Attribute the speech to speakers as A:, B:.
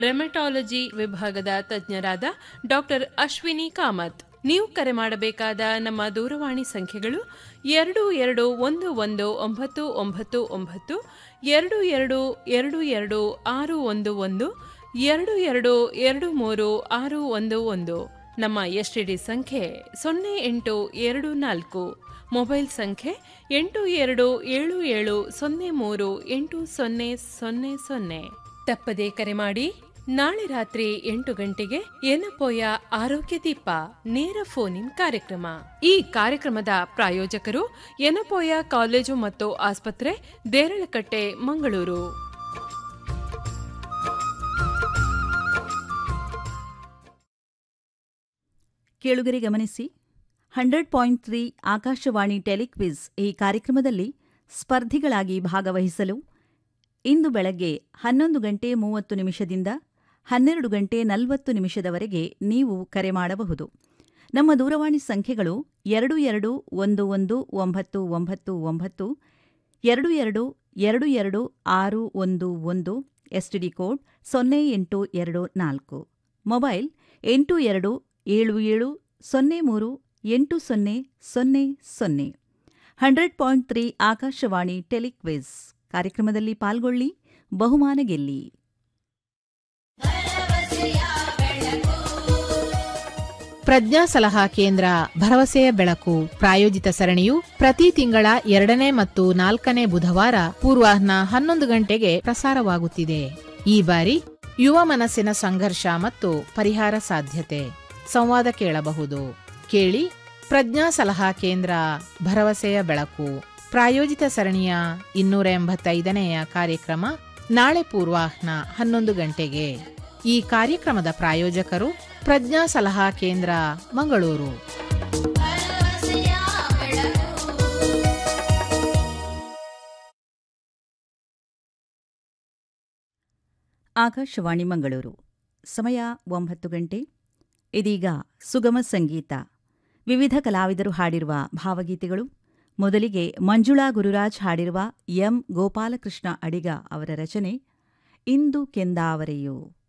A: ರೆಮಟಾಲಜಿ ವಿಭಾಗದ ತಜ್ಞರಾದ ಡಾಕ್ಟರ್ ಅಶ್ವಿನಿ ಕಾಮತ್ ನೀವು ಕರೆ ಮಾಡಬೇಕಾದ ನಮ್ಮ ದೂರವಾಣಿ ಸಂಖ್ಯೆಗಳು ಎರಡು ಎರಡು ಒಂದು ಒಂದು ಒಂಬತ್ತು ಒಂಬತ್ತು ಒಂಬತ್ತು ಎರಡು ಎರಡು ಎರಡು ಎರಡು ಆರು ಒಂದು ಒಂದು ಎರಡು ಎರಡು ಎರಡು ಮೂರು ಆರು ಒಂದು ಒಂದು ನಮ್ಮ ಎಸ್ಟಿಡಿ ಸಂಖ್ಯೆ ಸೊನ್ನೆ ಎಂಟು ಎರಡು ನಾಲ್ಕು ಮೊಬೈಲ್ ಸಂಖ್ಯೆ ಎಂಟು ಎರಡು ಏಳು ಏಳು ಸೊನ್ನೆ ಮೂರು ಎಂಟು ಸೊನ್ನೆ ಸೊನ್ನೆ ಸೊನ್ನೆ ತಪ್ಪದೇ ಕರೆ ಮಾಡಿ ನಾಳೆ ರಾತ್ರಿ ಎಂಟು ಗಂಟೆಗೆ ಎನಪೋಯ ಆರೋಗ್ಯ ದೀಪ ನೇರ ಫೋನ್ ಇನ್ ಕಾರ್ಯಕ್ರಮ ಈ ಕಾರ್ಯಕ್ರಮದ ಪ್ರಾಯೋಜಕರು ಎನಪೋಯ ಕಾಲೇಜು ಮತ್ತು ಆಸ್ಪತ್ರೆ ದೇರಳಕಟ್ಟೆ ಮಂಗಳೂರು
B: ಕೇಳುಗರೆ ಗಮನಿಸಿ hundred point three Akashvani telequiz ಈ ಕಾರ್ಯಕ್ರಮದಲ್ಲಿ ಸ್ಪರ್ಧಿಗಳಾಗಿ ಭಾಗವಹಿಸಲು ಇಂದು ಬೆಳಗ್ಗೆ ಹನ್ನೊಂದು ಗಂಟೆ ಮೂವತ್ತು ನಿಮಿಷದಿಂದ ಹನ್ನೆರಡು ಗಂಟೆ ನಲವತ್ತು ನಿಮಿಷದವರೆಗೆ ನೀವು ಕರೆ ಮಾಡಬಹುದು ನಮ್ಮ ದೂರವಾಣಿ ಸಂಖ್ಯೆಗಳು ಎರಡು ಎರಡು ಒಂದು ಒಂದು ಒಂಬತ್ತು ಒಂಬತ್ತು ಒಂಬತ್ತು ಎರಡು ಎರಡು ಎರಡು ಎರಡು ಆರು ಒಂದು ಒಂದು ಎಸ್ಟಿಡಿ ಕೋಡ್ ಸೊನ್ನೆ ಎಂಟು ಎರಡು ನಾಲ್ಕು ಮೊಬೈಲ್ ಎಂಟು ಎರಡು ಏಳು ಏಳು ಸೊನ್ನೆ ಮೂರು ಎಂಟು ಸೊನ್ನೆ ಸೊನ್ನೆ ಸೊನ್ನೆ hundred point three Akashvani telequiz ಕಾರ್ಯಕ್ರಮದಲ್ಲಿ ಪಾಲ್ಗೊಳ್ಳಿ ಬಹುಮಾನ ಗೆಲ್ಲಿ
C: ಪ್ರಜ್ಞಾ ಸಲಹಾ ಕೇಂದ್ರ ಭರವಸೆಯ ಬೆಳಕು ಪ್ರಾಯೋಜಿತ ಸರಣಿಯು ಪ್ರತಿ ತಿಂಗಳ ಎರಡನೇ ಮತ್ತು ನಾಲ್ಕನೇ ಬುಧವಾರ ಪೂರ್ವಾಹ್ನ ಹನ್ನೊಂದು ಗಂಟೆಗೆ ಪ್ರಸಾರವಾಗುತ್ತಿದೆ ಈ ಬಾರಿ ಯುವ ಮನಸ್ಸಿನ ಸಂಘರ್ಷ ಮತ್ತು ಪರಿಹಾರ ಸಾಧ್ಯತೆ ಸಂವಾದ ಕೇಳಬಹುದು ಕೇಳಿ ಪ್ರಜ್ಞಾ ಸಲಹಾ ಕೇಂದ್ರ ಭರವಸೆಯ ಬೆಳಕು ಪ್ರಾಯೋಜಿತ ಸರಣಿಯ ಇನ್ನೂರ ಎಂಬತ್ತೈದನೆಯ ಕಾರ್ಯಕ್ರಮ ನಾಳೆ ಪೂರ್ವಾಹ್ನ ಹನ್ನೊಂದು ಗಂಟೆಗೆ ಈ ಕಾರ್ಯಕ್ರಮದ ಪ್ರಾಯೋಜಕರು ಪ್ರಜ್ಞಾ ಸಲಹಾ ಕೇಂದ್ರ ಮಂಗಳೂರು
B: ಆಕಾಶವಾಣಿ ಮಂಗಳೂರು ಸಮಯ ಒಂಬತ್ತು ಗಂಟೆ ಇದೀಗ ಸುಗಮ ಸಂಗೀತ ವಿವಿಧ ಕಲಾವಿದರು ಹಾಡಿರುವ ಭಾವಗೀತೆಗಳು ಮೊದಲಿಗೆ ಮಂಜುಳಾ ಗುರುರಾಜ್ ಹಾಡಿರುವ ಎಂ ಗೋಪಾಲಕೃಷ್ಣ ಅಡಿಗ ಅವರ ರಚನೆ ಇಂದು ಕೆಂದಾವರೆಯು